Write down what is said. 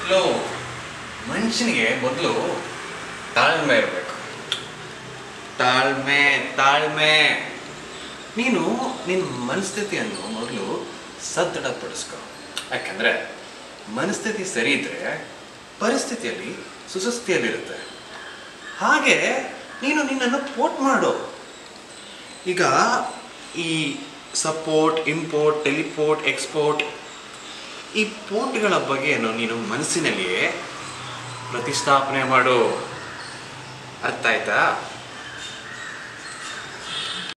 low ಮನುಷ್ಯನಿಗೆ ಮೊದಲು ತಾಳ್ಮೆ ಇರಬೇಕು ತಾಳ್ಮೆ ತಾಳ್ಮೆ ನೀನು ನಿನ್ನ ಮನಸ್ಥಿತಿಯನ್ನು ಮೊದಲು ಸದೃಢಪಡಿಸ್ಕೊ ಯಾಕಂದರೆ ಮನಸ್ಥಿತಿ ಸರಿ ಇದ್ದರೆ ಪರಿಸ್ಥಿತಿಯಲ್ಲಿ ಸುಸುಸ್ಥಿಯಲ್ಲಿರುತ್ತೆ ಹಾಗೆ ನೀನು ನಿನ್ನನ್ನು ಪೋಟ್ ಮಾಡು ಈಗ ಈ ಸಪೋರ್ಟ್ ಇಂಪೋರ್ಟ್ ಟೆಲಿಪೋರ್ಟ್ ಎಕ್ಸ್ಪೋರ್ಟ್ ಈ ಪೋರ್ಟ್ಗಳ ಬಗ್ಗೆಯನ್ನು ನೀನು ಮನಸ್ಸಿನಲ್ಲಿಯೇ ಪ್ರತಿಷ್ಠಾಪನೆ ಮಾಡು ಅರ್ಥ ಆಯ್ತಾ